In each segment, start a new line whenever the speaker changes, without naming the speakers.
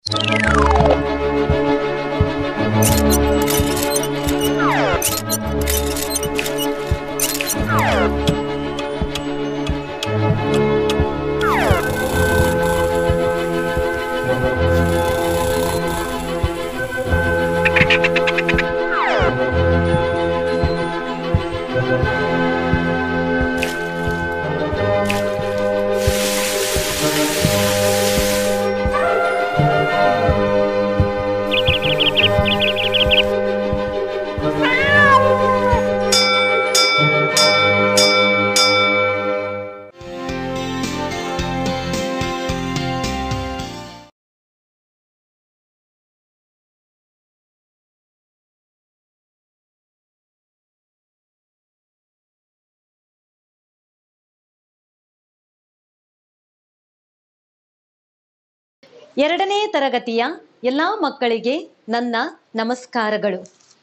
ಎರಡನೇ ತರಗತಿಯ ಎಲ್ಲ ಮಕ್ಕಳಿಗೆ ನನ್ನ ನಮಸ್ಕಾರಗಳು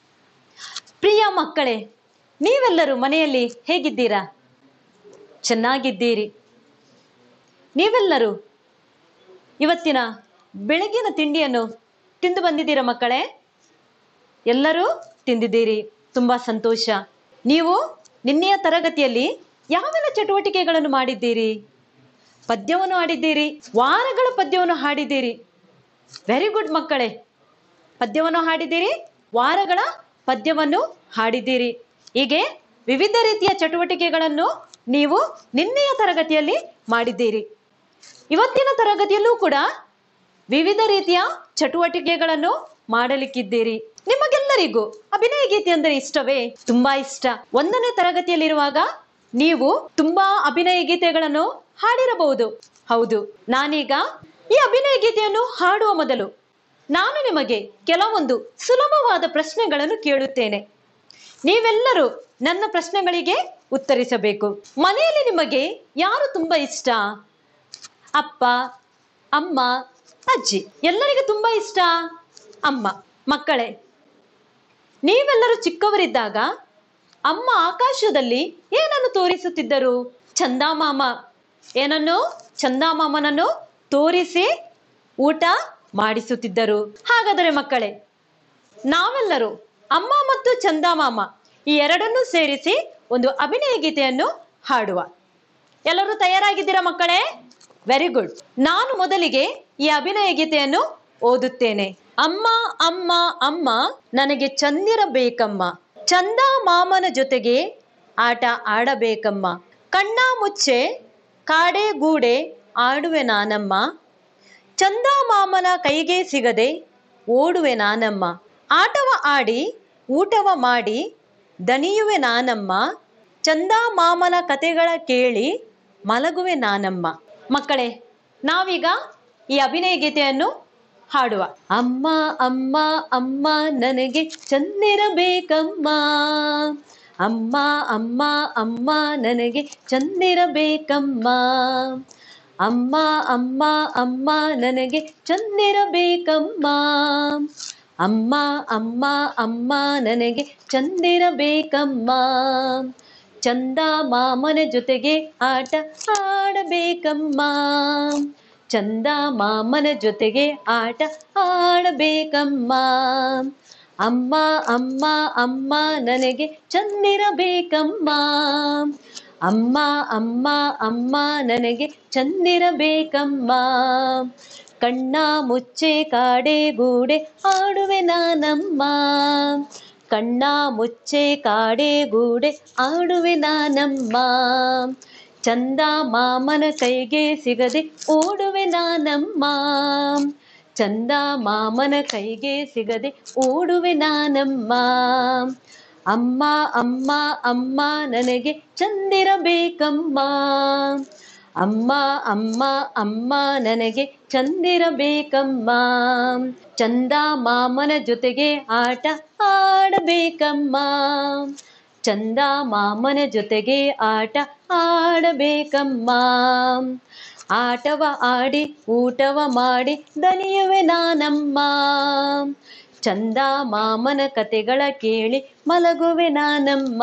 ಪ್ರಿಯ ಮಕ್ಕಳೇ ನೀವೆಲ್ಲರೂ ಮನೆಯಲ್ಲಿ ಹೇಗಿದ್ದೀರಾ ಚೆನ್ನಾಗಿದ್ದೀರಿ ನೀವೆಲ್ಲರೂ ಇವತ್ತಿನ ಬೆಳಗಿನ ತಿಂಡಿಯನ್ನು ತಿಂದು ಬಂದಿದ್ದೀರಾ ಮಕ್ಕಳೇ ಎಲ್ಲರೂ ತಿಂದಿದ್ದೀರಿ ತುಂಬಾ ಸಂತೋಷ ನೀವು ನಿನ್ನೆಯ ತರಗತಿಯಲ್ಲಿ ಯಾವೆಲ್ಲ ಚಟುವಟಿಕೆಗಳನ್ನು ಮಾಡಿದ್ದೀರಿ ಪದ್ಯವನ್ನು ಹಾಡಿದ್ದೀರಿ ವಾರಗಳ ಪದ್ಯವನ್ನು ಹಾಡಿದ್ದೀರಿ ವೆರಿ ಗುಡ್ ಮಕ್ಕಳೇ ಪದ್ಯವನ್ನು ಹಾಡಿದ್ದೀರಿ ವಾರಗಳ ಪದ್ಯವನ್ನು ಹಾಡಿದ್ದೀರಿ ಹೀಗೆ ವಿವಿಧ ರೀತಿಯ ಚಟುವಟಿಕೆಗಳನ್ನು ನೀವು ನಿನ್ನೆಯ ತರಗತಿಯಲ್ಲಿ ಮಾಡಿದ್ದೀರಿ ಇವತ್ತಿನ ತರಗತಿಯಲ್ಲೂ ಕೂಡ ವಿವಿಧ ರೀತಿಯ ಚಟುವಟಿಕೆಗಳನ್ನು ಮಾಡಲಿಕ್ಕಿದ್ದೀರಿ ನಿಮಗೆಲ್ಲರಿಗೂ ಅಭಿನಯ ಗೀತೆ ಅಂದರೆ ಇಷ್ಟವೇ ತುಂಬಾ ಇಷ್ಟ ಒಂದನೇ ತರಗತಿಯಲ್ಲಿರುವಾಗ ನೀವು ತುಂಬಾ ಅಭಿನಯ ಗೀತೆಗಳನ್ನು ಹಾಡಿರಬಹುದು ಹೌದು ನಾನೀಗ ಈ ಅಭಿನಯ ಗೀತೆಯನ್ನು ಹಾಡುವ ಮೊದಲು ನಾನು ನಿಮಗೆ ಕೆಲವೊಂದು ಸುಲಭವಾದ ಪ್ರಶ್ನೆಗಳನ್ನು ಕೇಳುತ್ತೇನೆ ನೀವೆಲ್ಲರೂ ನನ್ನ ಪ್ರಶ್ನೆಗಳಿಗೆ ಉತ್ತರಿಸಬೇಕು ಮನೆಯಲ್ಲಿ ನಿಮಗೆ ಯಾರು ತುಂಬಾ ಇಷ್ಟ ಅಪ್ಪ ಅಮ್ಮ ಅಜ್ಜಿ ಎಲ್ಲರಿಗೂ ತುಂಬಾ ಇಷ್ಟ ಅಮ್ಮ ಮಕ್ಕಳೇ ನೀವೆಲ್ಲರೂ ಚಿಕ್ಕವರಿದ್ದಾಗ ಅಮ್ಮ ಆಕಾಶದಲ್ಲಿ ಏನನ್ನು ತೋರಿಸುತ್ತಿದ್ದರು ಚಂದಾಮಾಮ ಏನನ್ನು ಚಂದಾಮಾಮನನ್ನು ತೋರಿಸಿ ಊಟ ಮಾಡಿಸುತ್ತಿದ್ದರು ಹಾಗಾದರೆ ಮಕ್ಕಳೇ ನಾವೆಲ್ಲರೂ ಅಮ್ಮ ಮತ್ತು ಚಂದಾಮಾಮ ಈ ಎರಡನ್ನೂ ಸೇರಿಸಿ ಒಂದು ಅಭಿನಯ ಗೀತೆಯನ್ನು ಹಾಡುವ ಎಲ್ಲರೂ ತಯಾರಾಗಿದ್ದೀರಾ ಮಕ್ಕಳೇ ವೆರಿ ಗುಡ್ ನಾನು ಮೊದಲಿಗೆ ಈ ಅಭಿನಯ ಗೀತೆಯನ್ನು ಓದುತ್ತೇನೆ ಅಮ್ಮ ಅಮ್ಮ ಅಮ್ಮ ನನಗೆ ಚಂದಿರ ಬೇಕಮ್ಮ ಚಂದ ಮಾಮನ ಜೊತೆಗೆ ಆಟ ಆಡಬೇಕಮ್ಮ ಕಣ್ಣ ಮುಚ್ಚೆ ಕಾಡೆ ಗೂಡೆ ಆಡುವೆ ನಾನಮ್ಮ ಚಂದ ಮಾಮನ ಕೈಗೆ ಸಿಗದೆ ಓಡುವೆ ನಾನಮ್ಮ ಆಟವ ಆಡಿ ಊಟವ ಮಾಡಿ ದಣಿಯುವೆ ನಾನಮ್ಮ ಚಂದ ಮಾಮನ ಕತೆಗಳ ಕೇಳಿ ಮಲಗುವೆ ನಾನಮ್ಮ ಮಕ್ಕಳೇ ನಾವೀಗ ಈ ಅಭಿನಯ ಗೀತೆಯನ್ನು ಹಾಡುವ ಅಮ್ಮ ಅಮ್ಮ ಅಮ್ಮ ನನಗೆ ಚಂದಿರಬೇಕಮ್ಮ ಅಮ್ಮ ಅಮ್ಮ ಅಮ್ಮ ನನಗೆ ಚಂದಿರಬೇಕಮ್ಮ ಅಮ್ಮ ಅಮ್ಮ ಅಮ್ಮ ನನಗೆ ಚಂದಿರಬೇಕಮ್ಮ ಅಮ್ಮ ಅಮ್ಮ ಅಮ್ಮ ನನಗೆ ಚಂದಿರಬೇಕಮ್ಮ ಚಂದ ಮಾಮನ ಜೊತೆಗೆ ಆಟ ಆಡಬೇಕಮ್ಮ ಚಂದ ಮಾಮನ ಜೊತೆಗೆ ಆಟ ಆಡಬೇಕಮ್ಮ ಅಮ್ಮ ಅಮ್ಮ ಅಮ್ಮ ನನಗೆ ಚಂದಿರಬೇಕಮ್ಮ ಅಮ್ಮ ಅಮ್ಮ ಅಮ್ಮ ನನಗೆ ಚಂದಿರಬೇಕಮ್ಮ ಕಣ್ಣ ಮುಚ್ಚೆ ಕಾಡೆ ಗೂಡೆ ಆಡುವೆ ನಾನಮ್ಮ ಕಣ್ಣ ಮುಚ್ಚೆ ಕಾಡೆ ಗೂಡೆ ಆಡುವೆ ನಾನಮ್ಮ ಚಂದ ಮಾಮನ ಕೈಗೆ ಸಿಗದೆ ಓಡುವೆ ನಾನಮ್ಮ ಚಂದ ಮಾಮನ ಕೈಗೆ ಸಿಗದೆ ಓಡುವೆ ನಾನಮ್ಮ ಅಮ್ಮ ಅಮ್ಮ ಅಮ್ಮ ನನಗೆ ಚಂದಿರಬೇಕಮ್ಮ ಅಮ್ಮ ಅಮ್ಮ ಅಮ್ಮ ನನಗೆ ಚಂದಿರಬೇಕಮ್ಮ ಚಂದ ಮಾಮನ ಜೊತೆಗೆ ಆಟ ಆಡಬೇಕಮ್ಮ ಚಂದ ಮಾಮನ ಜೊತೆಗೆ ಆಟ ಆಡಬೇಕಮ್ಮ ಆಟವ ಆಡಿ ಊಟವ ಮಾಡಿ ದನಿಯುವೆ ನಾನಮ್ಮ ಚಂದ ಮಾಮನ ಕತೆಗಳ ಕೇಳಿ ಮಲಗುವೆ ನಾನಮ್ಮ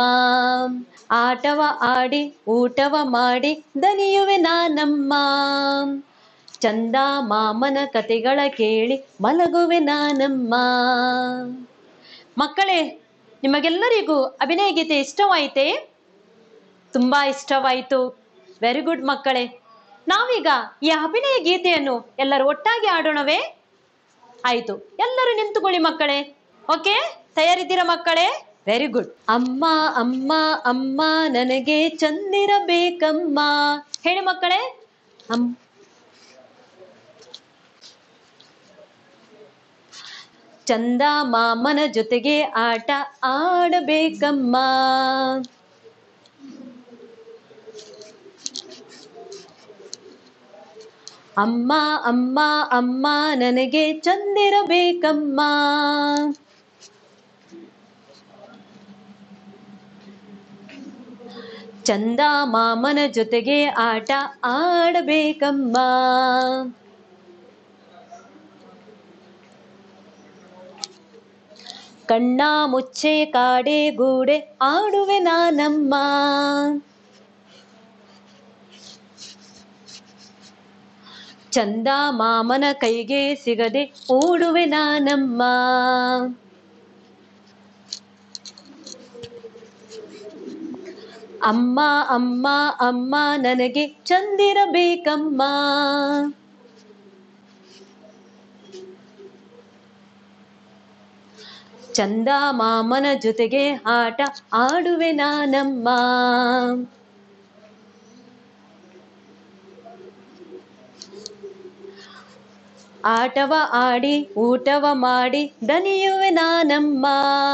ಆಟವ ಆಡಿ ಊಟವ ಮಾಡಿ ದನಿಯುವೆ ನಾನಮ್ಮ ಚಂದ ಮಾಮನ ಕತೆಗಳ ಕೇಳಿ ಮಲಗುವೆ ನಾನಮ್ಮ ಮಕ್ಕಳೇ ನಿಮಗೆಲ್ಲರಿಗೂ ಅಭಿನಯ ಗೀತೆ ಇಷ್ಟವಾಯಿತೇ ತುಂಬಾ ಇಷ್ಟವಾಯಿತು ವೆರಿ ಗುಡ್ ಮಕ್ಕಳೇ ನಾವೀಗ ಈ ಅಭಿನಯ ಗೀತೆಯನ್ನು ಎಲ್ಲರೂ ಒಟ್ಟಾಗಿ ಆಡೋಣವೇ ಆಯ್ತು ಎಲ್ಲರೂ ನಿಂತುಕೊಳ್ಳಿ ಮಕ್ಕಳೇ ಓಕೆ ತಯಾರಿದ್ದೀರಾ ಮಕ್ಕಳೇ ವೆರಿ ಗುಡ್ ಅಮ್ಮ ಅಮ್ಮ ಅಮ್ಮ ನನಗೆ ಚಂದಿರಬೇಕಮ್ಮ ಹೇಳಿ ಮಕ್ಕಳೇ ಅಮ್ ಚಂದ ಮಾಮನ ಜೊತೆಗೆ ಆಟ ಆಡಬೇಕಮ್ಮ ಅಮ್ಮ ಅಮ್ಮ ಅಮ್ಮ ನನಗೆ ಚಂದಿರಬೇಕಮ್ಮ ಚಂದ ಮಾಮನ ಜೊತೆಗೆ ಆಟ ಆಡಬೇಕಮ್ಮ ಕಣ್ಣ ಮುಚ್ಚೆ ಕಾಡೆ ಗೂಡೆ ಆಡುವೆ ನಾನಮ್ಮ ಚಂದ ಮಾಮನ ಕೈಗೆ ಸಿಗದೆ ಓಡುವೆ ನಾನಮ್ಮ ಅಮ್ಮ ಅಮ್ಮ ಅಮ್ಮ ನನಗೆ ಚಂದಿರಬೇಕಮ್ಮ ಚಂದ ಮಾಮನ ಜೊತೆಗೆ ಆಟ ಆಡುವೆ ನಾನಮ್ಮ ಆಟವ ಆಡಿ ಊಟವ ಮಾಡಿ ದನಿಯುವೆ ನಾನಮ್ಮ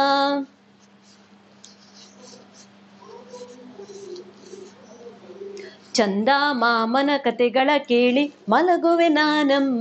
ಚಂದ ಮಾಮನ ಕತೆಗಳ ಕೇಳಿ ಮಲಗುವೆ ನಾನಮ್ಮ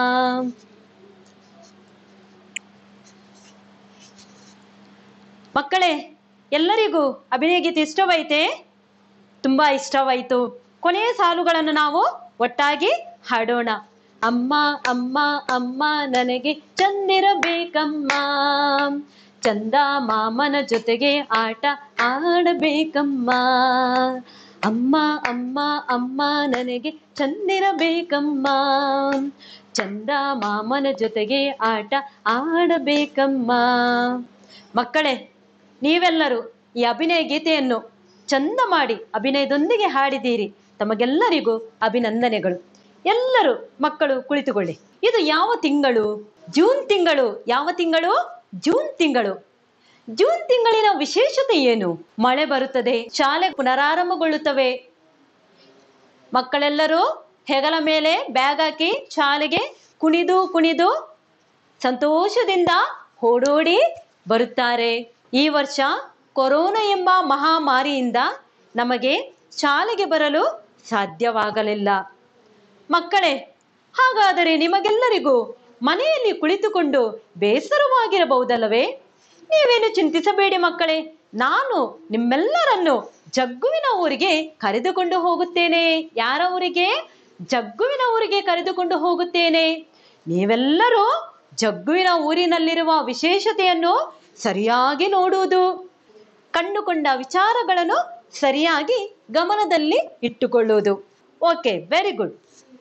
ಮಕ್ಕಳೇ ಎಲ್ಲರಿಗೂ ಅಭಿನಯ ಗೀತೆ ಇಷ್ಟವಾಯಿತೆ ತುಂಬಾ ಇಷ್ಟವಾಯಿತು ಕೊನೆಯ ಸಾಲುಗಳನ್ನು ನಾವು ಒಟ್ಟಾಗಿ ಹಾಡೋಣ ಅಮ್ಮ ಅಮ್ಮ ಅಮ್ಮ ನನಗೆ ಚಂದಿರಬೇಕಮ್ಮ ಚಂದ ಮಾಮನ ಜೊತೆಗೆ ಆಟ ಆಡಬೇಕಮ್ಮ ಅಮ್ಮ ಅಮ್ಮ ಅಮ್ಮ ನನಗೆ ಚಂದಿರಬೇಕಮ್ಮ ಚಂದ ಮಾಮನ ಜೊತೆಗೆ ಆಟ ಆಡಬೇಕಮ್ಮ ಮಕ್ಕಳೇ ನೀವೆಲ್ಲರೂ ಈ ಅಭಿನಯ ಗೀತೆಯನ್ನು ಚಂದ ಮಾಡಿ ಅಭಿನಯದೊಂದಿಗೆ ಹಾಡಿದ್ದೀರಿ ತಮಗೆಲ್ಲರಿಗೂ ಅಭಿನಂದನೆಗಳು ಎಲ್ಲರೂ ಮಕ್ಕಳು ಕುಳಿತುಕೊಳ್ಳಿ ಇದು ಯಾವ ತಿಂಗಳು ಜೂನ್ ತಿಂಗಳು ಯಾವ ತಿಂಗಳು ಜೂನ್ ತಿಂಗಳು ಜೂನ್ ತಿಂಗಳಿನ ವಿಶೇಷತೆ ಏನು ಮಳೆ ಬರುತ್ತದೆ ಶಾಲೆ ಪುನರಾರಂಭಗೊಳ್ಳುತ್ತವೆ ಮಕ್ಕಳೆಲ್ಲರೂ ಹೆಗಲ ಮೇಲೆ ಬ್ಯಾಗ್ ಹಾಕಿ ಶಾಲೆಗೆ ಕುಣಿದು ಕುಣಿದು ಸಂತೋಷದಿಂದ ಓಡೋಡಿ ಬರುತ್ತಾರೆ ಈ ವರ್ಷ ಕೊರೋನಾ ಎಂಬ ಮಹಾಮಾರಿಯಿಂದ ನಮಗೆ ಶಾಲೆಗೆ ಬರಲು ಸಾಧ್ಯವಾಗಲಿಲ್ಲ ಮಕ್ಕಳೇ ಹಾಗಾದರೆ ನಿಮಗೆಲ್ಲರಿಗೂ ಮನೆಯಲ್ಲಿ ಕುಳಿತುಕೊಂಡು ಬೇಸರವಾಗಿರಬಹುದಲ್ಲವೇ ನೀವೇನು ಚಿಂತಿಸಬೇಡಿ ಮಕ್ಕಳೇ ನಾನು ನಿಮ್ಮೆಲ್ಲರನ್ನು ಜಗ್ಗುವಿನ ಊರಿಗೆ ಕರೆದುಕೊಂಡು ಹೋಗುತ್ತೇನೆ ಯಾರ ಊರಿಗೆ ಜಗ್ಗುವಿನ ಊರಿಗೆ ಕರೆದುಕೊಂಡು ಹೋಗುತ್ತೇನೆ ನೀವೆಲ್ಲರೂ ಜಗ್ಗುವಿನ ಊರಿನಲ್ಲಿರುವ ವಿಶೇಷತೆಯನ್ನು ಸರಿಯಾಗಿ ನೋಡುವುದು ಕಂಡುಕೊಂಡ ವಿಚಾರಗಳನ್ನು ಸರಿಯಾಗಿ ಗಮನದಲ್ಲಿ ಇಟ್ಟುಕೊಳ್ಳುವುದು ಓಕೆ ವೆರಿ ಗುಡ್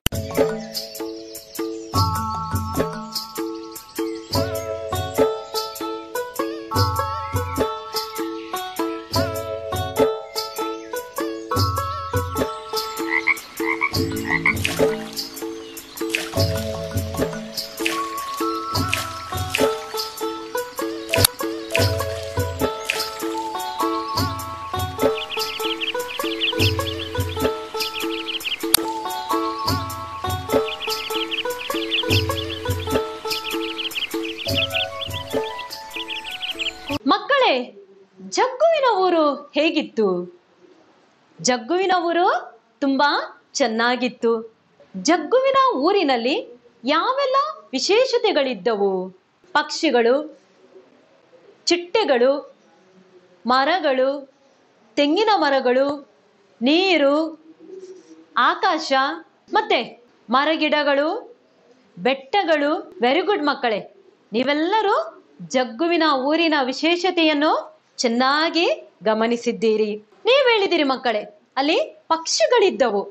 ಮಕ್ಕಳೇ ಜಗ್ಗುವಿನ ಊರು ಹೇಗಿತ್ತು ಜಗ್ಗುವಿನ ಊರು ತುಂಬಾ ಚೆನ್ನಾಗಿತ್ತು ಜಗ್ಗುವಿನ ಊರಿನಲ್ಲಿ ಯಾವೆಲ್ಲ ವಿಶೇಷತೆಗಳಿದ್ದವು ಪಕ್ಷಿಗಳು ಚಿಟ್ಟೆಗಳು ಮರಗಳು ತೆಂಗಿನ ಮರಗಳು ನೀರು ಆಕಾಶ ಮತ್ತೆ ಮರಗಿಡಗಳು ಬೆಟ್ಟಗಳು ವೆರಿ ಗುಡ್ ಮಕ್ಕಳೇ ನೀವೆಲ್ಲರೂ ಜಗ್ಗುವಿನ ಊರಿನ ವಿಶೇಷತೆಯನ್ನು ಚೆನ್ನಾಗಿ ಗಮನಿಸಿದ್ದೀರಿ ನೀವು ಹೇಳಿದಿರಿ ಮಕ್ಕಳೇ ಅಲ್ಲಿ ಪಕ್ಷಿಗಳಿದ್ದವು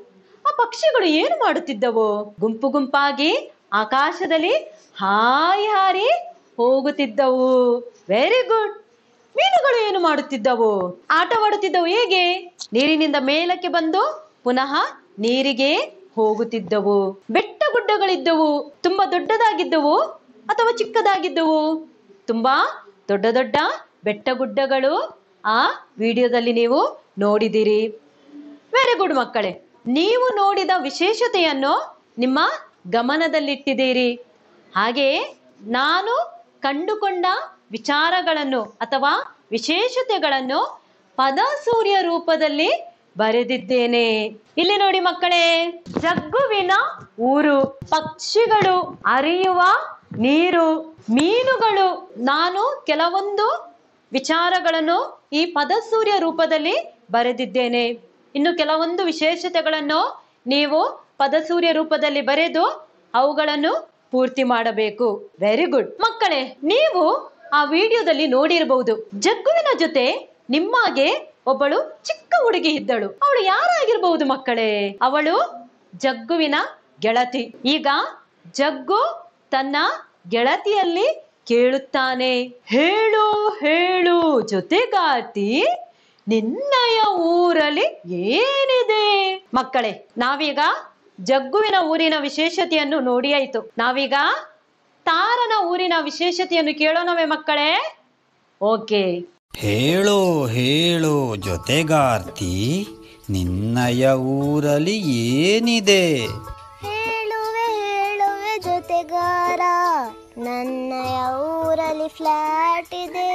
ಆ ಪಕ್ಷಿಗಳು ಏನು ಮಾಡುತ್ತಿದ್ದವು ಗುಂಪು ಗುಂಪಾಗಿ ಆಕಾಶದಲ್ಲಿ ಹಾರಿ ಹಾರಿ ಹೋಗುತ್ತಿದ್ದವು ವೆರಿ ಗುಡ್ ಮೀನುಗಳು ಏನು ಮಾಡುತ್ತಿದ್ದವು ಆಟವಾಡುತ್ತಿದ್ದವು ಹೇಗೆ ನೀರಿನಿಂದ ಮೇಲಕ್ಕೆ ಬಂದು ಪುನಃ ನೀರಿಗೆ ಹೋಗುತ್ತಿದ್ದವು ಬೆಟ್ಟ ಗುಡ್ಡಗಳಿದ್ದವು ತುಂಬಾ ದೊಡ್ಡದಾಗಿದ್ದವು ಅಥವಾ ಚಿಕ್ಕದಾಗಿದ್ದವು ತುಂಬಾ ದೊಡ್ಡ ದೊಡ್ಡ ಬೆಟ್ಟ ಗುಡ್ಡಗಳು ಆ ವಿಡಿಯೋದಲ್ಲಿ ನೀವು ನೋಡಿದಿರಿ ವೆರಿ ಗುಡ್ ಮಕ್ಕಳೇ ನೀವು ನೋಡಿದ ವಿಶೇಷತೆಯನ್ನು ನಿಮ್ಮ ಗಮನದಲ್ಲಿಟ್ಟಿದ್ದೀರಿ ಹಾಗೆಯೇ ನಾನು ಕಂಡುಕೊಂಡ ವಿಚಾರಗಳನ್ನು ಅಥವಾ ವಿಶೇಷತೆಗಳನ್ನು ಪದ ಸೂರ್ಯ ರೂಪದಲ್ಲಿ ಬರೆದಿದ್ದೇನೆ ಇಲ್ಲಿ ನೋಡಿ ಮಕ್ಕಳೇ ಜಗ್ಗುವಿನ ಊರು ಪಕ್ಷಿಗಳು ಹರಿಯುವ ನೀರು ಮೀನುಗಳು ನಾನು ಕೆಲವೊಂದು ವಿಚಾರಗಳನ್ನು ಈ ಪದಸೂರ್ಯ ರೂಪದಲ್ಲಿ ಬರೆದಿದ್ದೇನೆ ಇನ್ನು ಕೆಲವೊಂದು ವಿಶೇಷತೆಗಳನ್ನು ನೀವು ಪದಸೂರ್ಯ ರೂಪದಲ್ಲಿ ಬರೆದು ಅವುಗಳನ್ನು ಪೂರ್ತಿ ಮಾಡಬೇಕು ವೆರಿ ಗುಡ್ ಮಕ್ಕಳೇ ನೀವು ಆ ವಿಡಿಯೋದಲ್ಲಿ ನೋಡಿರಬಹುದು ಜಗ್ಗುವಿನ ಜೊತೆ ನಿಮ್ಮಾಗೆ ಒಬ್ಬಳು ಚಿಕ್ಕ ಹುಡುಗಿ ಇದ್ದಳು ಅವಳು ಯಾರಾಗಿರ್ಬಹುದು ಮಕ್ಕಳೇ ಅವಳು ಜಗ್ಗುವಿನ ಗೆಳತಿ ಈಗ ಜಗ್ಗು ತನ್ನ ಗೆಳತಿಯಲ್ಲಿ ಕೇಳುತ್ತಾನೆ ಹೇಳು ಹೇಳು ಜೊತೆಗಾತಿ ನಿನ್ನಯ ಊರಲ್ಲಿ ಏನಿದೆ ಮಕ್ಕಳೇ ನಾವೀಗ ಜಗ್ಗುವಿನ ಊರಿನ ವಿಶೇಷತೆಯನ್ನು ನೋಡಿ ಆಯ್ತು ನಾವೀಗ ತಾರನ ಊರಿನ ವಿಶೇಷತೆಯನ್ನು ಕೇಳೋಣವೇ ಮಕ್ಕಳೇ ಓಕೆ
ಹೇಳು ಹೇಳು ಜೊತೆಗಾರ್ತಿ ನಿನ್ನಯ ಊರಲ್ಲಿ ಏನಿದೆ
ಹೇಳುವೆ ಹೇಳುವೆ ಜೊತೆಗಾರ ನನ್ನಯ ಊರಲ್ಲಿ ಫ್ಲಾಟ್ ಇದೆ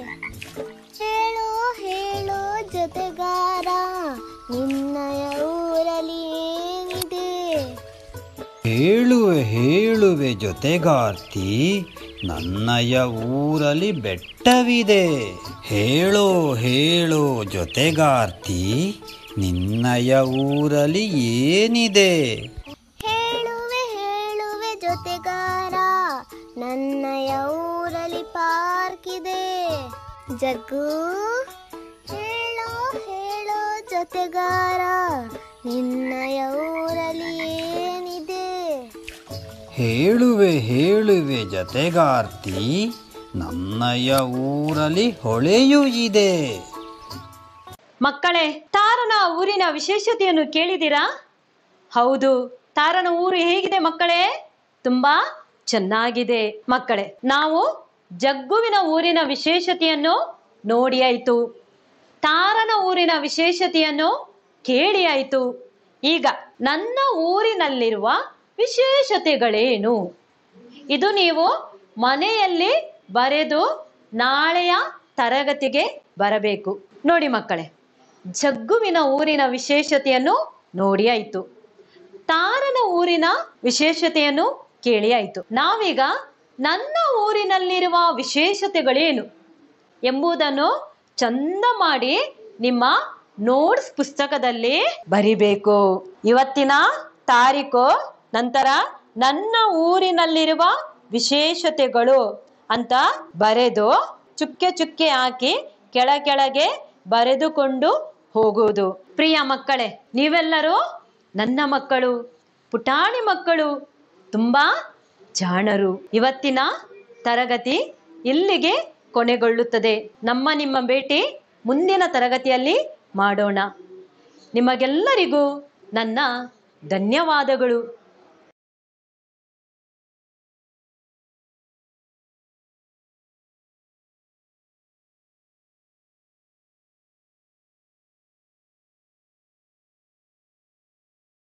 ಹೇಳು ಹೇಳು ಜೊತೆಗಾರ ನಿನ್ನಯ ಊರಲ್ಲಿ ಏನಿದೆ
ಹೇಳುವೆ ಹೇಳುವೆ ಜೊತೆಗಾರ್ತಿ ನನ್ನಯ ಊರಲ್ಲಿ ಬೆಟ್ಟವಿದೆ ಹೇಳು ಹೇಳು ಜೊತೆಗಾರ್ತಿ ನಿನ್ನಯ ಊರಲ್ಲಿ ಏನಿದೆ
ಹೇಳುವೆ ಹೇಳುವೆ ಜೊತೆಗಾರ ನನ್ನಯ ಊರಲ್ಲಿ ಪಾರ್ಕ್ ಇದೆ ಜಗ್ಗು ಹೇಳೋ ಹೇಳೋ ಜೊತೆಗಾರ ನಿನ್ನಯ ಊರಲ್ಲಿ ಏನಿದೆ
ಹೇಳುವೆ ಹೇಳುವೆ ಜೊತೆಗಾರ್ತಿ ನನ್ನಯ ಊರಲ್ಲಿ ಹೊಳೆಯೂ ಇದೆ
ಮಕ್ಕಳೇ ತಾರನ ಊರಿನ ವಿಶೇಷತೆಯನ್ನು ಕೇಳಿದಿರಾ ಹೌದು ತಾರನ ಊರು ಹೇಗಿದೆ ಮಕ್ಕಳೇ ತುಂಬಾ ಚೆನ್ನಾಗಿದೆ ಮಕ್ಕಳೇ ನಾವು ಜಗ್ಗುವಿನ ಊರಿನ ವಿಶೇಷತೆಯನ್ನು ನೋಡಿ ಆಯ್ತು ತಾರನ ಊರಿನ ವಿಶೇಷತೆಯನ್ನು ಕೇಳಿ ಆಯ್ತು ಈಗ ನನ್ನ ಊರಿನಲ್ಲಿರುವ ವಿಶೇಷತೆಗಳೇನು ಇದು ನೀವು ಮನೆಯಲ್ಲಿ ಬರೆದು ನಾಳೆಯ ತರಗತಿಗೆ ಬರಬೇಕು ನೋಡಿ ಮಕ್ಕಳೇ ಜಗ್ಗುವಿನ ಊರಿನ ವಿಶೇಷತೆಯನ್ನು ನೋಡಿ ಆಯ್ತು ತಾರನ ಊರಿನ ವಿಶೇಷತೆಯನ್ನು ಕೇಳಿ ಆಯ್ತು ನಾವೀಗ ನನ್ನ ಊರಿನಲ್ಲಿರುವ ವಿಶೇಷತೆಗಳೇನು ಎಂಬುದನ್ನು ಚಂದ ಮಾಡಿ ನಿಮ್ಮ ನೋಟ್ಸ್ ಪುಸ್ತಕದಲ್ಲಿ ಬರಿಬೇಕು ಇವತ್ತಿನ ತಾರೀಕು ನಂತರ ನನ್ನ ಊರಿನಲ್ಲಿರುವ ವಿಶೇಷತೆಗಳು ಅಂತ ಬರೆದು ಚುಕ್ಕೆ ಚುಕ್ಕೆ ಹಾಕಿ ಕೆಳ ಕೆಳಗೆ ಬರೆದುಕೊಂಡು ಹೋಗುವುದು ಪ್ರಿಯ ಮಕ್ಕಳೇ ನೀವೆಲ್ಲರೂ ನನ್ನ ಮಕ್ಕಳು ಪುಟಾಣಿ ಮಕ್ಕಳು ತುಂಬಾ ಜಾಣರು ಇವತ್ತಿನ ತರಗತಿ ಇಲ್ಲಿಗೆ ಕೊನೆಗೊಳ್ಳುತ್ತದೆ ನಮ್ಮ ನಿಮ್ಮ ಭೇಟಿ ಮುಂದಿನ ತರಗತಿಯಲ್ಲಿ ಮಾಡೋಣ ನಿಮಗೆಲ್ಲರಿಗೂ ನನ್ನ ಧನ್ಯವಾದಗಳು